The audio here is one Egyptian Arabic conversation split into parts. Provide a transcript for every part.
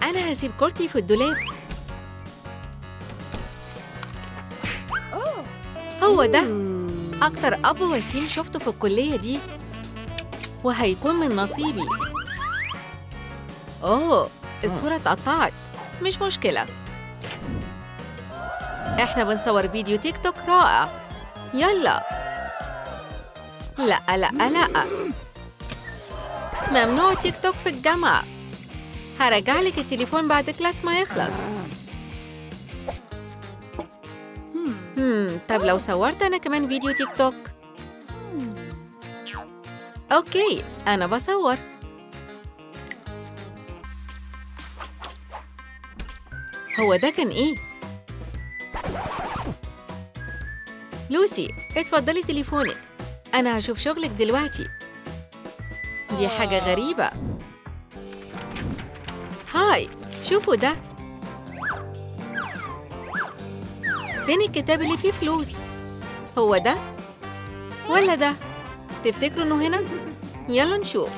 أنا هسيب كورتي في الدولاب هو ده أكتر أب وسيم شفته في الكلية دي وهيكون من نصيبي أوه الصورة اتقطعت مش مشكلة إحنا بنصور فيديو تيك توك رائع يلا لا لا لا ممنوع التيك توك في الجامعة هرجع لك التليفون بعد كلاس ما يخلص هم طب لو صورت أنا كمان فيديو تيك توك أوكي أنا بصور هو ده كان إيه؟ لوسي اتفضلي تليفونك أنا هشوف شغلك دلوقتي دي حاجة غريبة هاي شوفوا ده فين الكتاب اللي فيه فلوس؟ هو ده؟ ولا ده؟ تفتكروا إنه هنا؟ يلا نشوف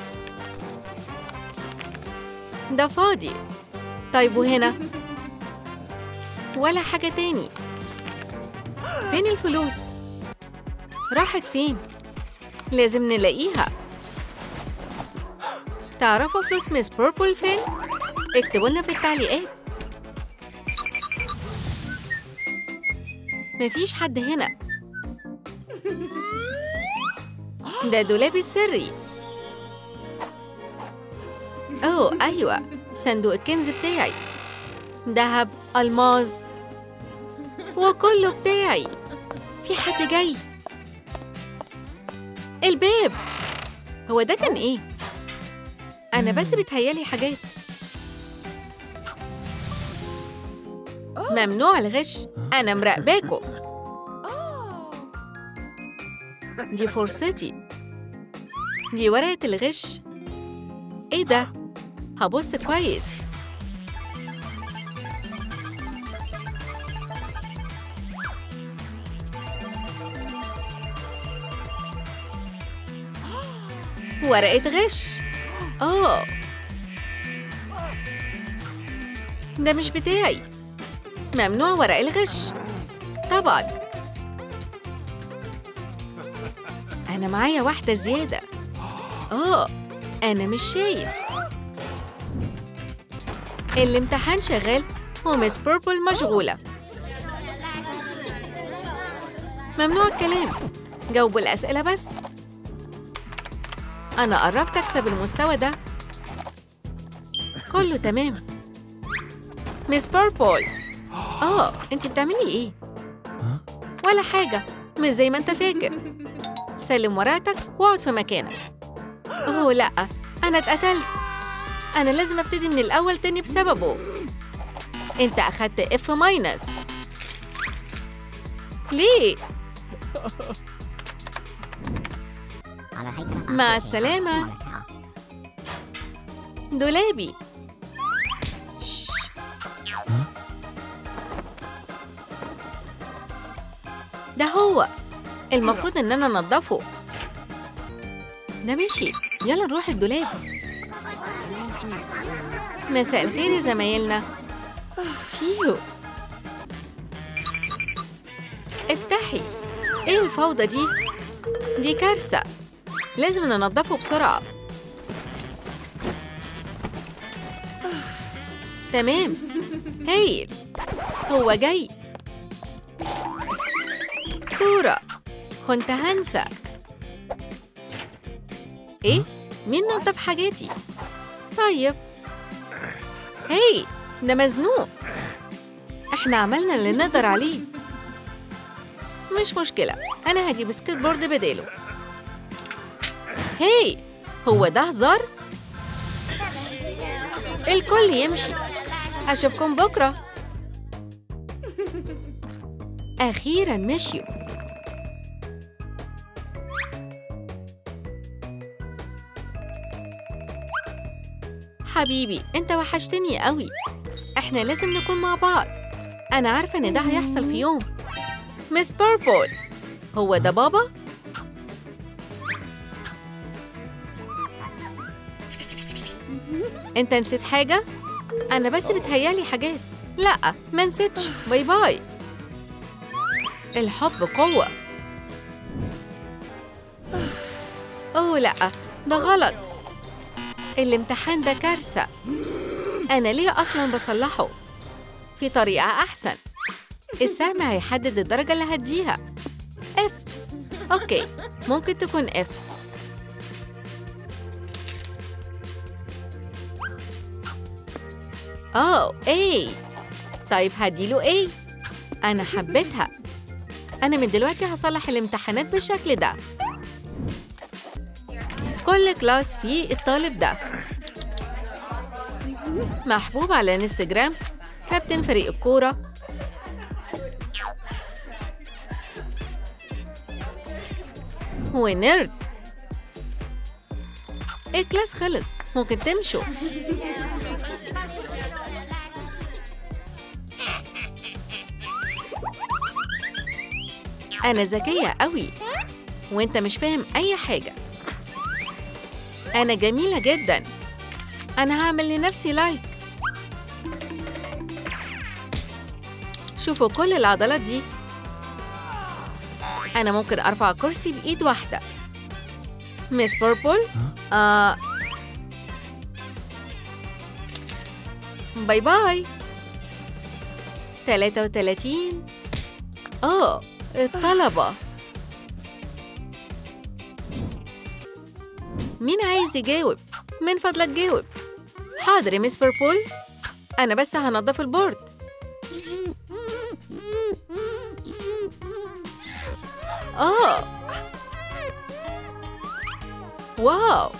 ده فاضي طيب وهنا؟ ولا حاجة تاني فين الفلوس؟ راحت فين؟ لازم نلاقيها تعرفوا فلوس مس بيربل فين؟ اكتبوا لنا في التعليقات مفيش حد هنا ده دولابي السري اوه ايوه صندوق الكنز بتاعي دهب الماظ وكله بتاعي في حد جاي الباب هو ده كان ايه انا بس بتهيالي حاجات ممنوع الغش انا مراقباكوا دي فرصتي دي ورقة الغش ايه ده هبص كويس ورقة غش اه ده مش بتاعي ممنوع ورق الغش طبعا أنا معايا واحدة زيادة آه أنا مش شايف الامتحان شغال ومس بيربل مشغولة ممنوع الكلام جاوبوا الأسئلة بس أنا قربت أكسب المستوى ده كله تمام مس بيربل آه أنت بتعملي إيه؟ ولا حاجة مش زي ما أنت فاكر سلم ورقتك واقعد في مكانك أوه لأ أنا اتقتلت أنا لازم أبتدي من الأول تاني بسببه أنت أخدت إف ماينس ليه؟ مع السلامة دولابي شش. ده هو المفروض ان انا انضفه ده مشي يلا نروح الدولاب مساء الخير يا زمايلنا فيو افتحي ايه الفوضى دي دي كارثة لازم ننضفه بسرعة تمام هايل هو جاي صورة كنت هنسى ايه مين نظف حاجاتي طيب هاي ده مزنوق احنا عملنا اللي نقدر عليه مش مشكلة أنا هجيب سكيت بورد بداله هاي هو ده هزار؟ الكل يمشي أشوفكم بكرة أخيرا مشيوا حبيبي انت وحشتني قوي احنا لازم نكون مع بعض انا عارفه ان ده هيحصل في يوم مس بيربل هو ده بابا انت نسيت حاجه أنا بس بتهيالي حاجات لأ ما نسيتش باي باي الحب قوة أوه لأ ده غلط الامتحان ده كارثة أنا ليه أصلا بصلحه في طريقة أحسن السهم هيحدد الدرجة اللي هديها اف أوكي ممكن تكون اف أوه اي طيب هديله اي أنا حبيتها أنا من دلوقتي هصلح الامتحانات بالشكل ده كل كلاس فيه الطالب ده محبوب على انستجرام كابتن فريق الكورة ونرد الكلاس خلص ممكن تمشوا أنا ذكية قوي وأنت مش فاهم أي حاجة أنا جميلة جدا أنا هعمل لنفسي لايك شوفوا كل العضلات دي أنا ممكن أرفع كرسي بإيد واحدة ميس بوربل آه. باي باي 33 أوه الطلبة مين عايز يجاوب؟ من فضلك جاوب حاضر يا ميس بيربول أنا بس هنضف البورد آه واو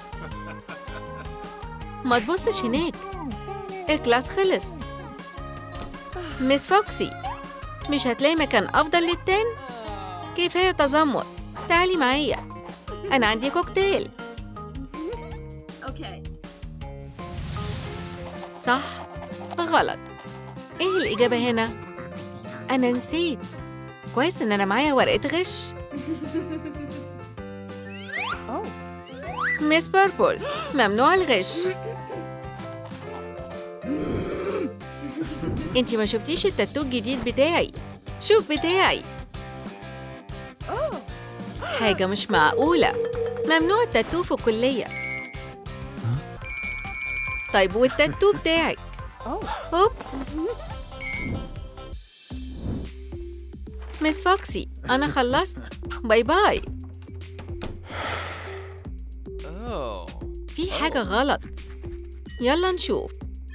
ما تبصش هناك الكلاس خلص ميس فوكسي مش هتلاقي مكان أفضل للتان؟ كفاية تذمر تعالي معايا أنا عندي كوكتيل Okay. صح غلط ايه الإجابة هنا؟ أنا نسيت كويس إن أنا معايا ورقة غش Oh. ميس بيربل ممنوع الغش انتي ما شفتيش التاتو الجديد بتاعي شوف بتاعي Oh. حاجة مش معقولة ممنوع التاتو في الكلية طيب والتاتو بتاعك Oh. أوبس مس فوكسي أنا خلصت باي باي Oh. في حاجة غلط يلا نشوف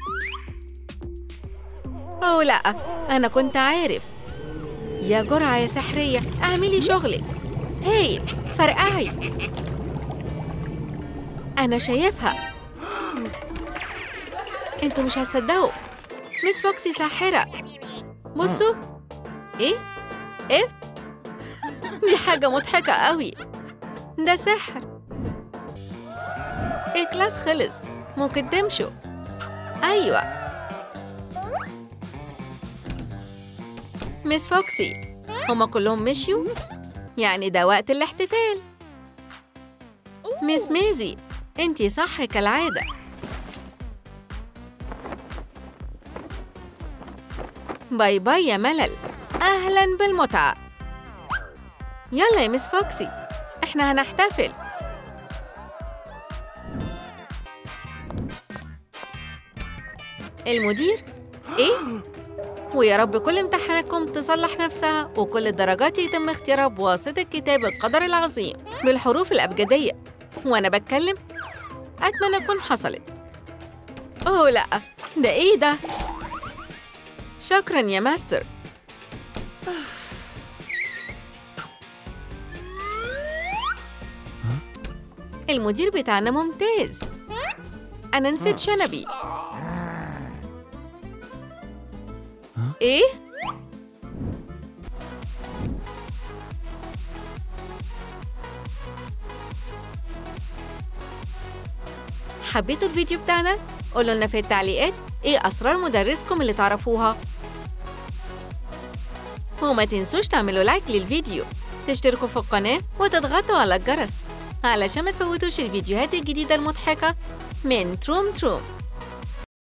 أو لأ أنا كنت عارف يا جرعة يا سحرية اعملي شغلك هايل فرقعي أنا شايفها انتوا مش هتصدقوا مس فوكسي ساحرة بصوا ايه اف دي حاجة مضحكة قوي ده سحر الكلاس خلص ممكن تمشوا أيوة مس فوكسي هما كلهم مشيوا يعني ده وقت الاحتفال مس ميزي انتي صح كالعادة باي باي يا ملل أهلا بالمتعة يلا يا مس فوكسي احنا هنحتفل المدير ايه ويا رب كل امتحاناتكم تصلح نفسها وكل الدرجات يتم اختيارها بواسطة كتاب القدر العظيم بالحروف الأبجدية وأنا بتكلم أتمنى تكون حصلت أوه لأ ده إيه ده؟ شكرا يا ماستر المدير بتاعنا ممتاز أنا نسيت شنبي إيه؟ حبيتوا الفيديو بتاعنا؟ قولوا لنا في التعليقات إيه أسرار مدرسكم اللي تعرفوها وما تنسوش تعملوا لايك للفيديو تشتركوا في القناة وتضغطوا على الجرس علشان ما تفوتوش الفيديوهات الجديدة المضحكة من تروم تروم